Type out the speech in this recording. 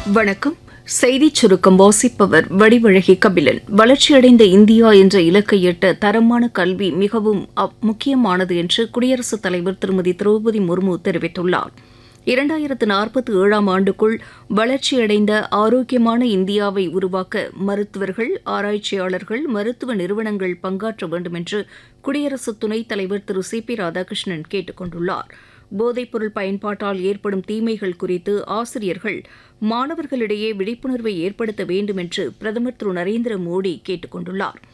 வணக்கம் செய்திச் சுருக்கம் வாசிப்பவர் வடிவழகி கபிலன் வளர்ச்சியடைந்த இந்தியா என்ற இலக்கை எட்ட தரமான கல்வி மிகவும் அ- முக்கியமானது என்று குடியரசுத் தலைவர் திருமதி திரௌபதி முர்மு தெரிவித்துள்ளார் இரண்டாயிரத்து நாற்பத்தி ஏழாம் ஆண்டுக்குள் வளர்ச்சியடைந்த ஆரோக்கியமான இந்தியாவை உருவாக்க மருத்துவர்கள் ஆராய்ச்சியாளர்கள் மருத்துவ நிறுவனங்கள் பங்காற்ற வேண்டும் என்று குடியரசு துணைத் தலைவர் திரு சி பி ராதாகிருஷ்ணன் கேட்டுக் கொண்டுள்ளார் போதைப்பொருள் பயன்பாட்டால் ஏற்படும் தீமைகள் குறித்து ஆசிரியர்கள் மாணவர்களிடையே விழிப்புணர்வை ஏற்படுத்த வேண்டும் என்று பிரதமர் திரு நரேந்திர மோடி கேட்டுக் கொண்டுள்ளார்